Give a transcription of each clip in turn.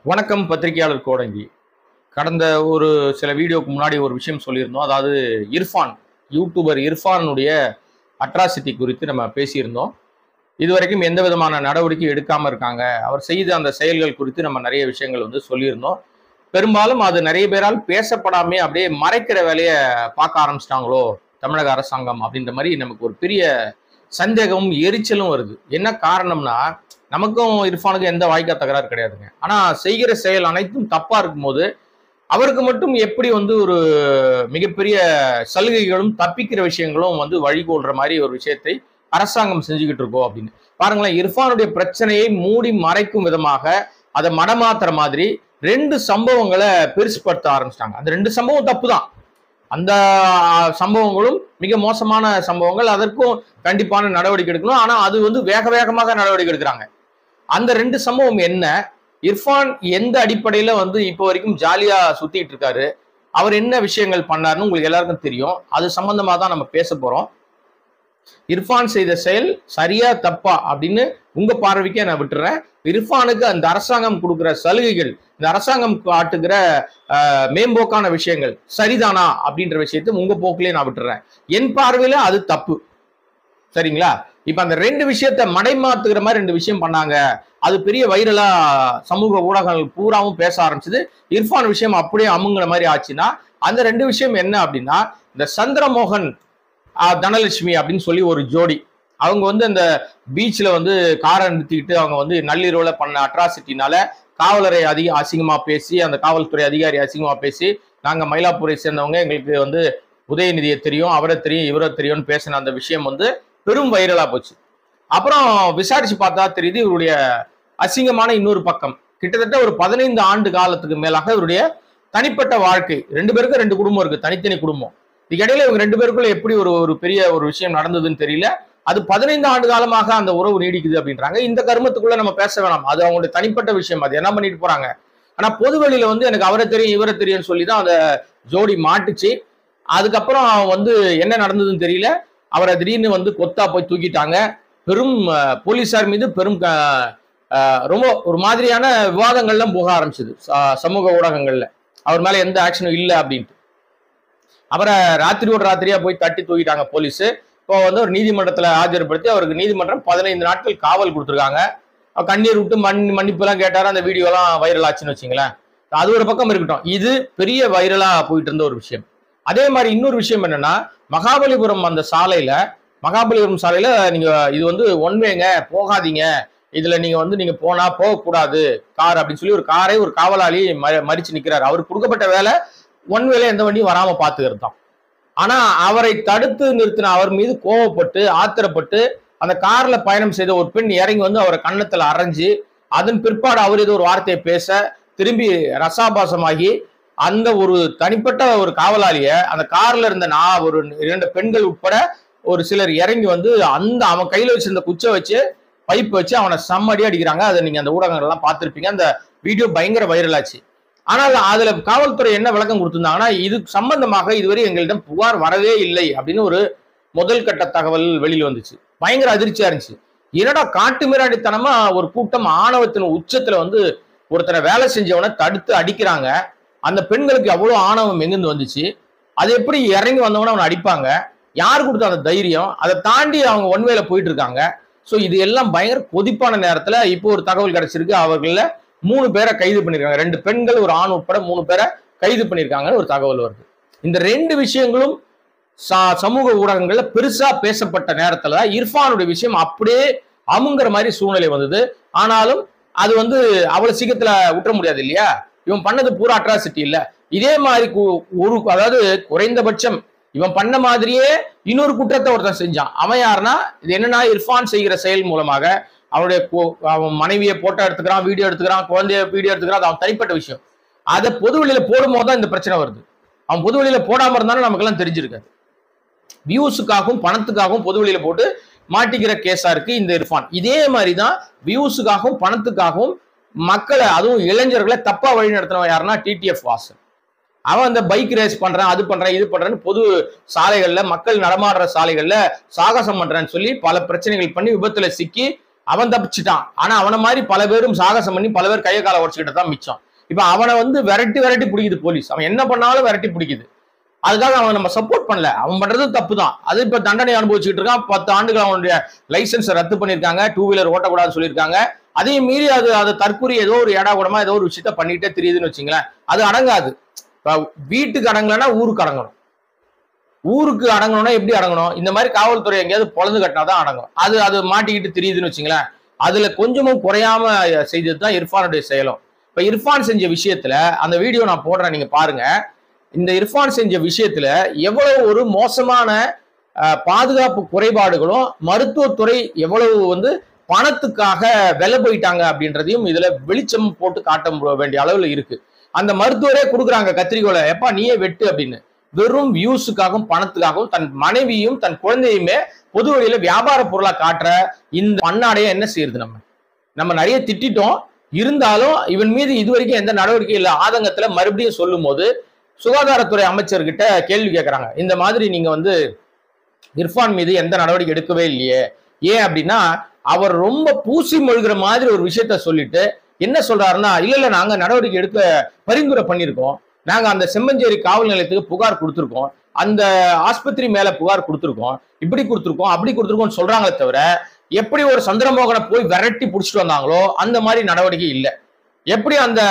வணக்கம் பத்திரிகையாளர் கோடங்கி கடந்த ஒரு சில வீடியோக்கு முன்னாடி ஒரு விஷயம் சொல்லியிருந்தோம் அதாவது இர்ஃபான் யூடியூபர் இர்ஃபானுடைய அட்ராசிட்டி குறித்து நம்ம பேசியிருந்தோம் இதுவரைக்கும் எந்த விதமான நடவடிக்கை எடுக்காம இருக்காங்க அவர் செய்த அந்த செயல்கள் குறித்து நம்ம நிறைய விஷயங்கள் வந்து சொல்லியிருந்தோம் பெரும்பாலும் அது நிறைய பேரால் பேசப்படாமே அப்படியே மறைக்கிற வேலையை பார்க்க ஆரம்பிச்சிட்டாங்களோ தமிழக அரசாங்கம் அப்படின்ற மாதிரி நமக்கு ஒரு பெரிய சந்தேகமும் எரிச்சலும் வருது என்ன காரணம்னா நமக்கும் இர்ஃபானுக்கும் எந்த வாய்க்கா தகராறு கிடையாதுங்க ஆனா செய்கிற செயல் அனைத்தும் தப்பா இருக்கும்போது அவருக்கு மட்டும் எப்படி வந்து ஒரு மிகப்பெரிய சலுகைகளும் தப்பிக்கிற விஷயங்களும் வந்து வழிகோல்ற மாதிரி ஒரு விஷயத்தை அரசாங்கம் செஞ்சுக்கிட்டு இருக்கோம் அப்படின்னு பாருங்களேன் இர்ஃபானுடைய பிரச்சனையை மூடி மறைக்கும் விதமாக அதை மடமாத்துற மாதிரி ரெண்டு சம்பவங்களை பெருசுப்படுத்த ஆரம்பிச்சிட்டாங்க அந்த ரெண்டு சம்பவம் தப்பு தான் அந்த சம்பவங்களும் மிக மோசமான சம்பவங்கள் அதற்கும் கண்டிப்பான நடவடிக்கை எடுக்கணும் ஆனா அது வந்து வேக வேகமாக நடவடிக்கை எடுக்கிறாங்க அந்த ரெண்டு சம்பவம் என்ன இர்ஃபான் எந்த அடிப்படையில வந்து இப்போ வரைக்கும் ஜாலியா சுத்திட்டு இருக்காரு அவர் என்ன விஷயங்கள் பண்ணாருன்னு உங்களுக்கு எல்லாருக்கும் தெரியும் அது சம்பந்தமா தான் நம்ம பேச போறோம் இர்ஃபான் செய்த செயல் சரியா தப்பா அப்படின்னு உங்க பார்வைக்கே நான் விட்டுறேன் இர்ஃபானுக்கு அந்த அரசாங்கம் கொடுக்குற சலுகைகள் இந்த அரசாங்கம் காட்டுகிற ஆஹ், மேம்போக்கான விஷயங்கள் சரிதானா அப்படின்ற விஷயத்தை உங்க போக்கிலே நான் விட்டுறேன் என் பார்வையில அது தப்பு சரிங்களா இப்ப அந்த ரெண்டு விஷயத்த மடைமாத்துகிற மாதிரி ரெண்டு விஷயம் பண்ணாங்க அது பெரிய வைரலா சமூக ஊடகங்கள் பூராவும் பேச ஆரம்பிச்சது இர்ஃபான் விஷயம் அப்படியே அமுங்கிற மாதிரி ஆச்சுன்னா அந்த ரெண்டு விஷயம் என்ன அப்படின்னா இந்த சந்திரமோகன் ஆஹ், தனலட்சுமி அப்படின்னு சொல்லி ஒரு ஜோடி அவங்க வந்து அந்த பீச்சில் வந்து காரை நிறுத்திக்கிட்டு அவங்க வந்து நள்ளிரவுல பண்ண அட்ராசிட்டினால காவலரை அதிக அசிங்கமா பேசி அந்த காவல்துறை அதிகாரி அசிங்கமா பேசி நாங்க மயிலாப்பூரை சேர்ந்தவங்க எங்களுக்கு வந்து உதயநிதியை தெரியும் அவரை தெரியும் இவரை தெரியும்னு பேசின அந்த விஷயம் வந்து பெரும் வைரலா போச்சு அப்புறம் விசாரிச்சு பார்த்தா தெரியுது இவருடைய அசிங்கமான இன்னொரு பக்கம் கிட்டத்தட்ட ஒரு பதினைந்து ஆண்டு காலத்துக்கு மேலாக இவருடைய தனிப்பட்ட வாழ்க்கை ரெண்டு பேருக்கும் ரெண்டு குடும்பம் இருக்கு தனித்தனி குடும்பம் இதுக்கிடையில இவங்க ரெண்டு பேருக்குள்ள எப்படி ஒரு ஒரு பெரிய ஒரு விஷயம் நடந்ததுன்னு தெரியல அது பதினைந்து ஆண்டு காலமாக அந்த உறவு நீடிக்குது அப்படின்றாங்க இந்த கருமத்துக்குள்ள நம்ம பேச வேணாம் அது அவங்களுடைய தனிப்பட்ட விஷயம் அது என்ன பண்ணிட்டு போறாங்க ஆனா பொது வெளியில வந்து எனக்கு அவரை தெரியும் இவரை தெரியும்னு சொல்லி தான் அந்த ஜோடி மாட்டுச்சு அதுக்கப்புறம் வந்து என்ன நடந்ததுன்னு தெரியல அவரை திடீர்னு வந்து கொத்தா போய் தூக்கிட்டாங்க பெரும் அஹ், போலீசார் மீது பெரும் க- அஹ், ரொம்ப ஒரு மாதிரியான விவாதங்கள்லாம் போக ஆரம்பிச்சது ச- சமூக ஊடகங்கள்ல அவர் மேல எந்த ஆக்ஷனும் இல்லை அப்படின்ட்டு அவரை ராத்திரியோட ராத்திரியா போய் தட்டி தூக்கிட்டாங்க போலீஸ் இப்போ வந்து ஒரு நீதிமன்றத்துல ஆஜர்படுத்தி அவருக்கு நீதிமன்றம் பதினைந்து நாட்கள் காவல் கொடுத்துருக்காங்க அவர் கண்ணீர் விட்டு மண் மன்னிப்பு எல்லாம் கேட்டாரு அந்த வீடியோ எல்லாம் வைரல் ஆச்சுன்னு வச்சுங்களேன் அது ஒரு பக்கம் இருக்கட்டும் இது பெரிய வைரலா போயிட்டு இருந்த ஒரு விஷயம் அதே மாதிரி இன்னொரு விஷயம் என்னன்னா மகாபலிபுரம் அந்த சாலையில மகாபலிபுரம் சாலையில நீங்க இது வந்து ஒன்வேங்க போகாதீங்க இதுல நீங்க வந்து நீங்க போனா போகக்கூடாது கார் அப்படின்னு சொல்லி ஒரு காரை ஒரு காவலாளி ம- மறிச்சு நிக்கிறாரு அவருக்கு கொடுக்கப்பட்ட வேலை ஒன் வேலை எந்த வண்டியும் வராம பாத்துக்கிறது தான் ஆனா அவரை தடுத்து நிறுத்தின அவர் மீது கோவப்பட்டு ஆத்திரப்பட்டு அந்த கார்ல பயணம் செய்த ஒரு பெண் இறங்கி வந்து அவரை கன்னத்துல அரைஞ்சு அதன் பிற்பாடு அவர் ஏதோ ஒரு வார்த்தையை பேச திரும்பி ரசாபாசமாகி அந்த ஒரு தனிப்பட்ட ஒரு காவலாளிய அந்த கார்ல இருந்த நான் ஒரு இரண்டு பெண்கள் உட்பட ஒரு சிலர் இறங்கி வந்து அந்த அவன் கையில வச்சிருந்த குச்சை வச்சு பைப் வச்சு அவனை செம்மடி அடிக்கிறாங்க அதை நீங்க அந்த ஊடகங்கள் எல்லாம் பார்த்திருப்பீங்க அந்த வீடியோ பயங்கர வைரல் ஆச்சு ஆனால் அதுல காவல்துறை என்ன விளக்கம் கொடுத்திருந்தாங்கன்னா இது சம்பந்தமாக இதுவரை எங்களிடம் புகார் வரவே இல்லை அப்படின்னு ஒரு முதல் கட்ட தகவல் வெளியில் வந்துச்சு பயங்கர அதிர்ச்சியா இருந்துச்சு என்னடா காட்டு மிராண்டித்தனமா ஒரு கூட்டம் ஆணவத்தின் உச்சத்துல வந்து ஒருத்தனை வேலை செஞ்சவனை தடுத்து அடிக்கிறாங்க அந்த பெண்களுக்கு அவ்வளவு ஆணவம் எங்கிருந்து வந்துச்சு அது எப்படி இறங்கி வந்தவன அவனை அடிப்பாங்க யார் கொடுத்த அந்த தைரியம் அதை தாண்டி அவங்க ஒன்வேல போயிட்டு இருக்காங்க ஸோ இது எல்லாம் பயங்கர கொதிப்பான நேரத்துல இப்போ ஒரு தகவல் கிடைச்சிருக்கு அவர்கள மூணு பேரை கைது பண்ணிருக்காங்க ரெண்டு பெண்கள் ஒரு ஆண் உட்பட மூணு பேரை கைது பண்ணிருக்காங்கன்னு ஒரு தகவல் வருது இந்த ரெண்டு விஷயங்களும் ச- சமூக ஊடகங்கள்ல பெருசா பேசப்பட்ட நேரத்துல இர்ஃபானுடைய விஷயம் அப்படியே அமுங்கிற மாதிரி சூழ்நிலை வந்தது ஆனாலும் அது வந்து அவ்வளவு சீக்கிரத்துல விட்டுற முடியாது இல்லையா இவன் பண்ணது பூரா அட்ராசிட்டி இல்ல இதே மாதிரி கு- ஒரு அதாவது குறைந்தபட்சம் இவன் பண்ண மாதிரியே இன்னொரு குற்றத்தை ஒருத்தன் செஞ்சான் அவன் யாருன்னா இது என்னன்னா இர்ஃபான் செய்கிற செயல் மூலமாக அவனுடைய கு- அவன் மனைவியை போட்டோ எடுத்துக்கிறான் வீடியோ எடுத்துக்கிறான் குழந்தைய வீடியோ எடுத்துக்கிறான் அது அவன் தனிப்பட்ட விஷயம் அதை பொது வெளியில போடும்போது தான் இந்த பிரச்சனை வருது அவன் பொது வெளியில போடாம இருந்தாலும் நமக்கெல்லாம் தெரிஞ்சிருக்காது வியூஸுக்காகவும் பணத்துக்காகவும் பொது வெளியில போட்டு மாட்டிக்கிற கேஸா இருக்கு இந்த இர்ஃபான் இதே மாதிரி தான் வியூஸுக்காகவும் பணத்துக்காகவும் மக்களை அதுவும் இளைஞர்களை தப்பா வழி நடத்தினவன் யாருன்னா டிடிஎஃப் வாசன் அவன் அந்த பைக் ரேஸ் பண்றான் அது பண்றான் இது பண்றான்னு பொது சாலைகள்ல மக்கள் நடமாடுற சாலைகள்ல சாகசம் பண்றான்னு சொல்லி பல பிரச்சனைகள் பண்ணி விபத்துல சிக்கி அவன் தப்பிச்சிட்டான் ஆனா அவனை மாதிரி பல பேரும் சாகசம் பண்ணி பல பேர் கையை காலை உடச்சுக்கிட்டு தான் மிச்சம் இப்ப அவனை வந்து விரட்டி விரட்டி பிடிக்குது போலீஸ் அவன் என்ன பண்ணாலும் விரட்டி பிடிக்குது அதுக்காக அவன் நம்ம சப்போர்ட் பண்ணல அவன் பண்றது தப்பு தான் அது இப்ப தண்டனை அனுபவிச்சுட்டு இருக்கான் பத்து ஆண்டுகள் அவனுடைய லைசன்ஸ் ரத்து பண்ணிருக்காங்க டூ வீலர் ஓட்டக்கூடாதுன்னு சொல்லியிருக்காங்க அதையும் மீறி அது அது தற்கூரி ஏதோ ஒரு ஏடா கூடமா ஏதோ ஒரு விஷயத்த பண்ணிட்டே தெரியுதுன்னு வச்சுங்களேன் அது அடங்காது இப்ப வீட்டுக்கு அடங்கலைன்னா ஊருக்கு அடங்கணும் ஊருக்கு அடங்கணும்னா எப்படி அடங்கணும் இந்த மாதிரி காவல்துறை எங்கேயாவது பொழந்து கட்டினாதான் அடங்கும் அது அது மாட்டிக்கிட்டு தெரியுதுன்னு வச்சுங்களேன் அதுல கொஞ்சமும் குறையாம செய்தது தான் இர்ஃபானுடைய செயலும் இப்ப இர்ஃபான் செஞ்ச விஷயத்துல அந்த வீடியோ நான் போடுறேன் நீங்க பாருங்க இந்த இர்ஃபான் செஞ்ச விஷயத்துல எவ்வளவு ஒரு மோசமான அஹ், பாதுகாப்பு குறைபாடுகளும் மருத்துவத்துறை எவ்வளவு வந்து பணத்துக்காக விலை போயிட்டாங்க அப்படின்றதையும் இதுல வெளிச்சம் போட்டு காட்ட மு- வேண்டிய அளவுல இருக்கு அந்த மருத்துவரே கொடுக்குறாங்க கத்திரிக்கோலை எப்பா நீயே வெட்டு அப்படின்னு வெறும் வியூஸுக்காகவும் பணத்துக்காகவும் தன் மனைவியும் தன் குழந்தையுமே பொது வழியில வியாபார பொருளா காட்டுற இந்த மண்ணாடைய என்ன செய்யறது நம்ம நம்ம நிறைய திட்டிட்டோம் இருந்தாலும் இவன் மீது இதுவரைக்கும் எந்த நடவடிக்கை இல்லை ஆதங்கத்துல மறுபடியும் சொல்லும் போது சுகாதாரத்துறை அமைச்சர்கிட்ட கேள்வி கேட்கறாங்க இந்த மாதிரி நீங்க வந்து இர்ஃபான் மீது எந்த நடவடிக்கை எடுக்கவே இல்லையே ஏன் அப்படின்னா அவர் ரொம்ப பூசி மொழிகிற மாதிரி ஒரு விஷயத்த சொல்லிட்டு என்ன சொல்றாருன்னா இல்ல இல்ல நாங்க நடவடிக்கை எடுக்க பரிந்துரை பண்ணியிருக்கோம் நாங்க அந்த செம்மஞ்சேரி காவல் நிலையத்துக்கு புகார் கொடுத்துருக்கோம் அந்த ஆஸ்பத்திரி மேல புகார் கொடுத்துருக்கோம் இப்படி கொடுத்துருக்கோம் அப்படி கொடுத்துருக்கோம்னு சொல்றாங்களே தவிர எப்படி ஒரு சந்திரமோகனை போய் விரட்டி பிடிச்சிட்டு வந்தாங்களோ அந்த மாதிரி நடவடிக்கை இல்லை எப்படி அந்த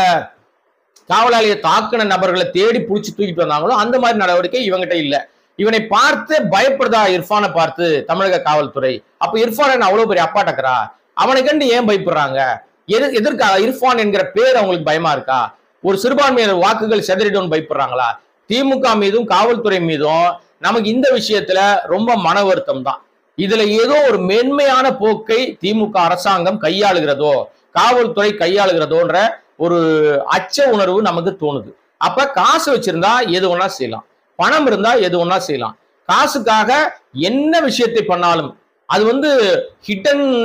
காவலாளியை தாக்குன நபர்களை தேடி பிடிச்சி தூக்கிட்டு வந்தாங்களோ அந்த மாதிரி நடவடிக்கை இவங்கிட்ட இல்ல இவனை பார்த்து பயப்படுதா இர்ஃபானை பார்த்து தமிழக காவல்துறை அப்ப இர்ஃபான் என்ன அவ்வளவு பெரிய அப்பா டக்கரா அவனை கண்டு ஏன் பயப்படுறாங்க எது எதற்காக இர்ஃபான் என்கிற பேர் அவங்களுக்கு பயமா இருக்கா ஒரு சிறுபான்மையினர் வாக்குகள் செதறிடும்னு பயப்படுறாங்களா திமுக மீதும் காவல்துறை மீதும் நமக்கு இந்த விஷயத்துல ரொம்ப மன வருத்தம் தான் இதுல ஏதோ ஒரு மென்மையான போக்கை திமுக அரசாங்கம் கையாளுகிறதோ காவல்துறை கையாளுகிறதோன்ற ஒரு அச்ச உணர்வு நமக்கு தோணுது அப்ப காசு வச்சிருந்தா எது ஒண்ணா செய்யலாம் பணம் இருந்தா எது ஒண்ணா செய்யலாம் காசுக்காக என்ன விஷயத்தை பண்ணாலும் அது வந்து ஹிட் அண்ட்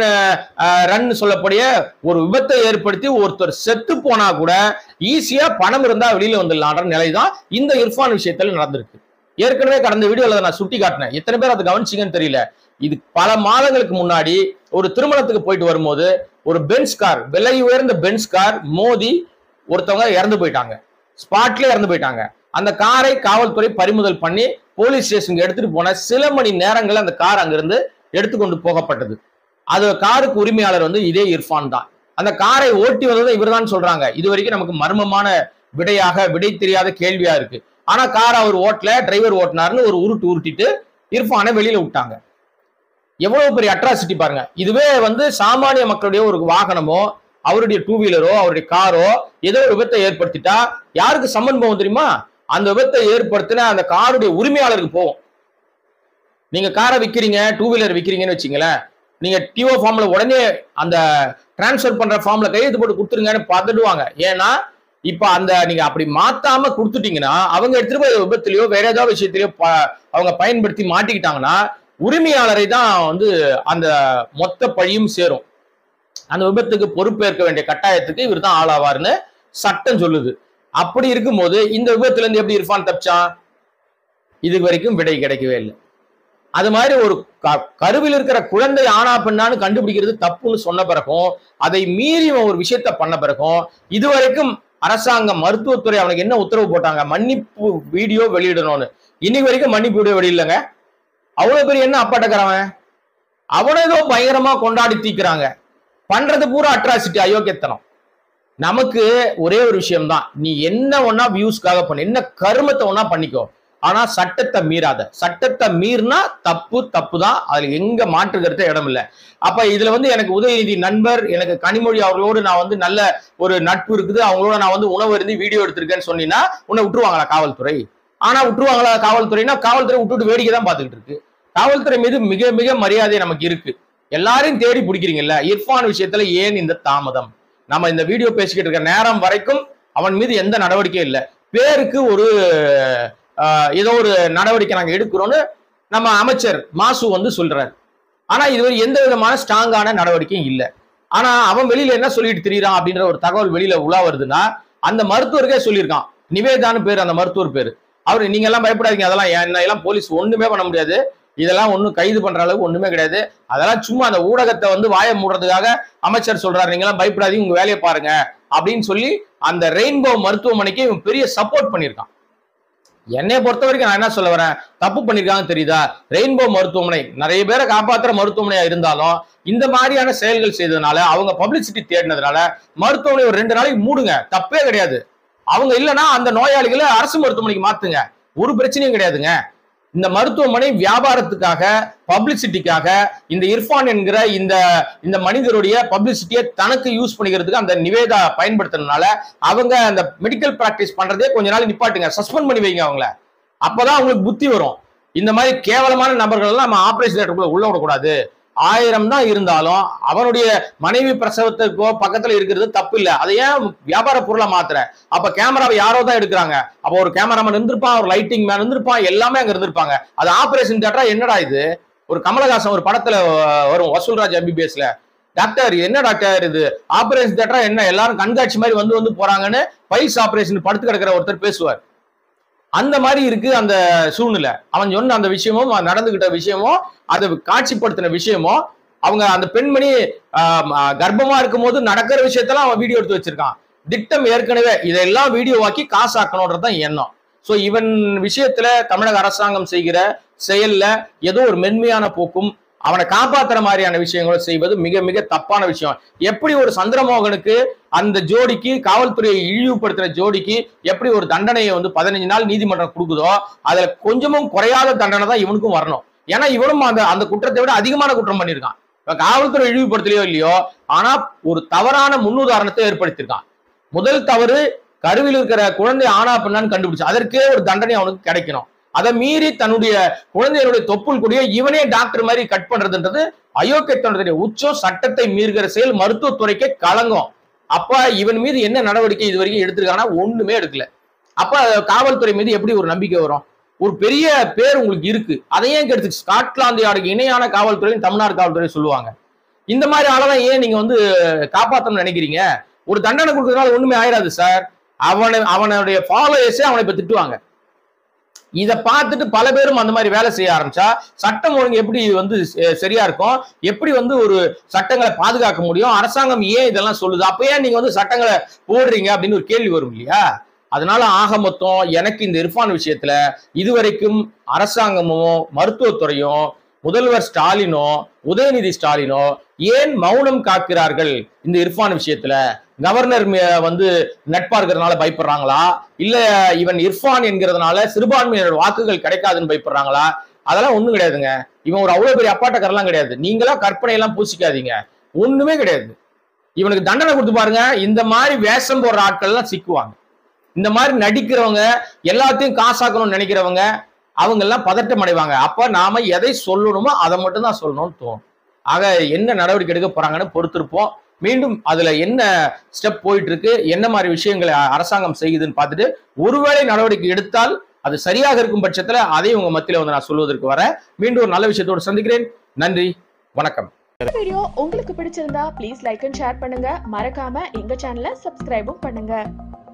ரன் சொல்லக்கூடிய ஒரு விபத்தை ஏற்படுத்தி ஒருத்தர் செத்து போனா கூட ஈஸியா பணம் இருந்தா வெளியில வந்துடலான்ற நிலை தான் இந்த இர்ஃபான் விஷயத்துல நடந்திருக்கு ஏற்கனவே கடந்த வீடியோல நான் சுட்டி காட்டினேன் எத்தனை பேர் அதை கவனிச்சிங்கன்னு தெரியல இது பல மாதங்களுக்கு முன்னாடி ஒரு திருமணத்துக்கு போயிட்டு வரும்போது ஒரு பென்ஸ் கார் விலை உயர்ந்த பென்ஸ் கார் மோதி ஒருத்தவங்க இறந்து போயிட்டாங்க ஸ்பாட்ல இறந்து போயிட்டாங்க அந்த காரை காவல்துறை பறிமுதல் பண்ணி போலீஸ் ஸ்டேஷனுக்கு எடுத்துட்டு போன சில மணி நேரங்கள் அந்த கார் அங்கிருந்து எடுத்துக்கொண்டு போகப்பட்டது அது காருக்கு உரிமையாளர் வந்து இதே இர்ஃபான் தான் அந்த காரை ஓட்டி வந்ததை இவர்தான் சொல்றாங்க இது வரைக்கும் நமக்கு மர்மமான விடையாக விடை தெரியாத கேள்வியா இருக்கு ஆனா கார் அவர் ஓட்டல டிரைவர் ஓட்டினாருன்னு ஒரு உருட்டு உருட்டிட்டு இர்ஃபானை வெளியில விட்டாங்க எவ்வளவு பெரிய அட்ராசிட்டி பாருங்க இதுவே வந்து சாமானிய மக்களுடைய ஒரு வாகனமோ அவருடைய டூ வீலரோ அவருடைய காரோ ஏதோ ஒரு விபத்தை ஏற்படுத்திட்டா யாருக்கு சம்மன் போகும் தெரியுமா அந்த விபத்தை ஏற்படுத்தின அந்த காருடைய உரிமையாளருக்கு போகும் நீங்க காரை விக்கிறீங்க டூ வீலர் விக்கிறீங்கன்னு வச்சுங்களேன் நீங்க டிஓ ஃபார்ம்ல உடனே அந்த டிரான்ஸ்ஃபர் பண்ற ஃபார்ம்ல கையெழுத்து போட்டு கொடுத்துருங்கன்னு பதடுவாங்க ஏன்னா இப்ப அந்த நீங்க அப்படி மாத்தாம கொடுத்துட்டீங்கன்னா அவங்க எடுத்துட்டு போய் விபத்துலயோ வேற ஏதாவது விஷயத்திலயோ ப- அவங்க பயன்படுத்தி மாட்டிக்கிட்டாங்கன்னா உரிமையாளரை தான் வந்து அந்த மொத்த பழியும் சேரும் அந்த விபத்துக்கு பொறுப்பேற்க வேண்டிய கட்டாயத்துக்கு இவர் தான் ஆளாவார்னு சட்டம் சொல்லுது அப்படி இருக்கும்போது இந்த விபத்துல இருந்து எப்படி இர்ஃபான் தப்பிச்சான் இது வரைக்கும் விடை கிடைக்கவே இல்லை அது மாதிரி ஒரு க- கருவில் இருக்கிற குழந்தை ஆனா பெண்ணான்னு கண்டுபிடிக்கிறது தப்புன்னு சொன்ன பிறகும் அதை மீறி இவன் ஒரு விஷயத்த பண்ண பிறகும் இதுவரைக்கும் அரசாங்கம் மருத்துவத்துறை அவனுக்கு என்ன உத்தரவு போட்டாங்க மன்னிப்பு வீடியோ வெளியிடணும்னு இன்னைக்கு வரைக்கும் மன்னிப்பு வீடியோ வெளியிடலங்க அவ்வளவு பெரிய என்ன அப்பாட்டக்கிறவன் அவனை ஏதோ பயங்கரமா கொண்டாடி தீக்குறாங்க பண்றது பூரா அட்ராசிட்டி அயோக்கியத்தனம் நமக்கு ஒரே ஒரு விஷயம்தான் நீ என்ன ஒன்னா வியூஸ்க்காக பண்ணு என்ன கருமத்தை ஒன்னா பண்ணிக்கோ ஆனா சட்டத்தை மீறாத சட்டத்தை மீறினா தப்பு தப்பு தான் அதுல எங்க மாற்றுகிறது இடம் இல்ல அப்ப இதுல வந்து எனக்கு உதயநிதி நண்பர் எனக்கு கனிமொழி அவர்களோடு நான் வந்து நல்ல ஒரு நட்பு இருக்குது அவங்களோட நான் வந்து உணவு இருந்து வீடியோ எடுத்திருக்கேன்னு சொன்னீங்கன்னா உன்னை விட்டுருவாங்களா காவல்துறை ஆனா விட்டுருவாங்களா காவல்துறைனா காவல்துறை விட்டுட்டு வேடிக்கை தான் பார்த்துக்கிட்டு இருக்கு காவல்துறை மீது மிக மிக மரியாதை நமக்கு இருக்கு எல்லாரையும் தேடி பிடிக்கிறீங்கல்ல இர்ஃபான் விஷயத்துல ஏன் இந்த தாமதம் நம்ம இந்த வீடியோ பேசிக்கிட்டு இருக்க நேரம் வரைக்கும் அவன் மீது எந்த நடவடிக்கையும் இல்லை பேருக்கு ஒரு ஆஹ், ஏதோ ஒரு நடவடிக்கை நாங்க எடுக்கிறோம்னு நம்ம அமைச்சர் மாசு வந்து சொல்றாரு ஆனா இதுவரை எந்த விதமான ஸ்ட்ராங்கான நடவடிக்கையும் இல்லை ஆனா அவன் வெளியில என்ன சொல்லிட்டு திரியறான் அப்படின்ற ஒரு தகவல் வெளியில உலா வருதுன்னா அந்த மருத்துவருக்கே சொல்லியிருக்கான் நிவேதான்னு பேர் அந்த மருத்துவர் பேரு அவரு நீங்க எல்லாம் பயப்படாதீங்க அதெல்லாம் என்ன எல்லாம் போலீஸ் ஒண்ணுமே பண்ண முடியாது இதெல்லாம் ஒன்றும் கைது பண்ற அளவுக்கு ஒண்ணுமே கிடையாது அதெல்லாம் சும்மா அந்த ஊடகத்தை வந்து வாயை மூடுறதுக்காக அமைச்சர் சொல்றாரு நீங்களாம் பயப்படாதீங்க உங்க வேலையை பாருங்க அப்படின்னு சொல்லி அந்த ரெயின்போ மருத்துவமனைக்கு இவன் பெரிய சப்போர்ட் பண்ணியிருக்கான் என்னைய பொறுத்த வரைக்கும் நான் என்ன சொல்ல வரேன் தப்பு பண்ணிருக்காங்க தெரியுதா ரெயின்போ மருத்துவமனை நிறைய பேரை காப்பாத்துற மருத்துவமனையா இருந்தாலும் இந்த மாதிரியான செயல்கள் செய்ததுனால அவங்க பப்ளிசிட்டி தேடினதுனால மருத்துவமனை ஒரு ரெண்டு நாளைக்கு மூடுங்க தப்பே கிடையாது அவங்க இல்லைன்னா அந்த நோயாளிகளை அரசு மருத்துவமனைக்கு மாத்துங்க ஒரு பிரச்சனையும் கிடையாதுங்க இந்த மருத்துவமனை வியாபாரத்துக்காக பப்ளிசிட்டிக்காக இந்த இர்ஃபான் என்கிற இந்த இந்த மனிதருடைய பப்ளிசிட்டியை தனக்கு யூஸ் பண்ணிக்கிறதுக்கு அந்த நிவேதா பயன்படுத்துறதுனால அவங்க அந்த மெடிக்கல் பிராக்டிஸ் பண்றதே கொஞ்ச நாள் நிப்பாட்டுங்க சஸ்பெண்ட் பண்ணி வைங்க அவங்கள அப்பதான் அவங்களுக்கு புத்தி வரும் இந்த மாதிரி கேவலமான நபர்கள் எல்லாம் நம்ம ஆபரேஷன் தேட்டருக்குள்ள உள்ள விடக்கூடாது ஆயிரம் தான் இருந்தாலும் அவனுடைய மனைவி பிரசவத்துக்கோ பக்கத்துல இருக்கிறது தப்பு இல்ல அதை ஏன் வியாபார பொருளா மாத்துற அப்ப கேமராவை யாரோ தான் எடுக்கிறாங்க அப்ப ஒரு கேமராமேன் இருந்திருப்பான் ஒரு லைட்டிங் மேன் இருந்திருப்பான் எல்லாமே அங்க இருந்திருப்பாங்க அது ஆபரேஷன் தேட்டரா என்னடா இது ஒரு கமலஹாசன் ஒரு படத்துல அஹ், வரும் வசூல்ராஜ் எம்பிபிஎஸ்ல டாக்டர் என்ன டாக்டர் இது ஆபரேஷன் தேட்டரா என்ன எல்லாரும் கண்காட்சி மாதிரி வந்து வந்து போறாங்கன்னு பைல்ஸ் ஆபரேஷன் படுத்து கிடக்கிற ஒருத்தர் பேசுவார் அந்த மாதிரி இருக்கு அந்த சூழ்நிலை அவன் சொன்ன அந்த விஷயமும் அவன் நடந்துகிட்ட விஷயமும் அதை காட்சிப்படுத்தின விஷயமும் அவங்க அந்த பெண்மணி ஆஹ், ஆஹ், கர்ப்பமா இருக்கும் போது நடக்கிற விஷயத்தெல்லாம் அவன் வீடியோ எடுத்து வச்சிருக்கான் திட்டம் ஏற்கனவே இதெல்லாம் வீடியோவாக்கி காசாக்கணும்ன்றது தான் எண்ணம் சோ இவன் விஷயத்துல தமிழக அரசாங்கம் செய்கிற செயல்ல ஏதோ ஒரு மென்மையான போக்கும் அவனை காப்பாத்துற மாதிரியான விஷயங்களை செய்வது மிக மிக தப்பான விஷயம் எப்படி ஒரு சந்திரமோகனுக்கு அந்த ஜோடிக்கு காவல்துறையை இழிவுபடுத்துற ஜோடிக்கு எப்படி ஒரு தண்டனையை வந்து பதினஞ்சு நாள் நீதிமன்றம் கொடுக்குதோ அதுல கொஞ்சமும் குறையாத தண்டனை தான் இவனுக்கும் வரணும் ஏன்னா இவனும் அந்த அந்த குற்றத்தை விட அதிகமான குற்றம் பண்ணியிருக்கான் இப்ப காவல்துறை இழிவுபடுத்தலையோ இல்லையோ ஆனா ஒரு தவறான முன்னுதாரணத்தை ஏற்படுத்தியிருக்கான் முதல் தவறு கருவில் இருக்கிற குழந்தை ஆனா பெண்ணான்னு கண்டுபிடிச்சு அதற்கே ஒரு தண்டனை அவனுக்கு கிடைக்கணும் அதை மீறி தன்னுடைய குழந்தைகளுடைய தொப்புள் கூடிய இவனே டாக்டர் மாதிரி கட் பண்றதுன்றது அயோக்கியத்தனத்துடைய உச்சம் சட்டத்தை மீறுகிற செயல் மருத்துவத்துறைக்கே களங்கம் அப்ப இவன் மீது என்ன நடவடிக்கை இது வரைக்கும் எடுத்திருக்காங்கன்னா ஒண்ணுமே எடுக்கல அப்ப காவல்துறை மீது எப்படி ஒரு நம்பிக்கை வரும் ஒரு பெரிய பேர் உங்களுக்கு இருக்கு அதையே கெடுத்து ஸ்காட்லாந்து யாருக்கு இணையான காவல்துறையும் தமிழ்நாடு காவல்துறை சொல்லுவாங்க இந்த மாதிரி ஆளெல்லாம் ஏன் நீங்க வந்து காப்பாத்தணும்னு நினைக்கிறீங்க ஒரு தண்டனை கொடுக்கறதுனால ஒண்ணுமே ஆயிடாது சார் அவனை அவனுடைய ஃபாலோயர்ஸே அவனை இப்ப திட்டுவாங்க இதை பார்த்துட்டு பல பேரும் அந்த மாதிரி வேலை செய்ய ஆரம்பிச்சா சட்டம் ஒழுங்கு எப்படி வந்து செ- சரியா இருக்கும் எப்படி வந்து ஒரு சட்டங்களை பாதுகாக்க முடியும் அரசாங்கம் ஏன் இதெல்லாம் சொல்லுது அப்ப ஏன் நீங்க வந்து சட்டங்களை போடுறீங்க அப்படின்னு ஒரு கேள்வி வரும் இல்லையா அதனால ஆக மொத்தம் எனக்கு இந்த இர்ஃபான் விஷயத்துல இதுவரைக்கும் அரசாங்கமும் மருத்துவத்துறையும் முதல்வர் ஸ்டாலினோ உதயநிதி ஸ்டாலினோ ஏன் மௌனம் காக்கிறார்கள் இந்த இர்ஃபான் விஷயத்துல கவர்னர் ம- வந்து நட்பா இருக்கிறதுனால பயப்படுறாங்களா இல்ல இவன் இர்ஃபான் என்கிறதுனால சிறுபான்மையினர் வாக்குகள் கிடைக்காதுன்னு பயப்படுறாங்களா அதெல்லாம் ஒண்ணும் கிடையாதுங்க இவன் ஒரு அவ்வளவு பெரிய அப்பாட்டக்காரெல்லாம் கிடையாது நீங்களா கற்பனை எல்லாம் பூசிக்காதீங்க ஒண்ணுமே கிடையாது இவனுக்கு தண்டனை கொடுத்து பாருங்க இந்த மாதிரி வேஷம் போடுற ஆட்கள் எல்லாம் சிக்குவாங்க இந்த மாதிரி நடிக்கிறவங்க எல்லாத்தையும் காசாக்கணும்னு நினைக்கிறவங்க அவங்க எல்லாம் பதட்டம் அடைவாங்க அப்ப நாம எதை சொல்லணுமோ அதை மட்டும் தான் சொல்லணும்னு தோணும் ஆக என்ன நடவடிக்கை எடுக்க போறாங்கன்னு பொறுத்திருப்போம் மீண்டும் அதுல என்ன ஸ்டெப் போயிட்டு இருக்கு என்ன மாதிரி விஷயங்களை அரசாங்கம் செய்யுதுன்னு பார்த்துட்டு ஒருவேளை நடவடிக்கை எடுத்தால் அது சரியாக இருக்கும் பட்சத்துல அதையும் உங்க மத்தியில வந்து நான் சொல்வதற்கு வரேன் மீண்டும் ஒரு நல்ல விஷயத்தோடு சந்திக்கிறேன் நன்றி வணக்கம் இந்த வீடியோ உங்களுக்கு பிடிச்சிருந்தா ப்ளீஸ் லைக் அண்ட் ஷேர் பண்ணுங்க மறக்காம எங்க சேனலை சப்ஸ்கிரைபும் பண்ணுங்க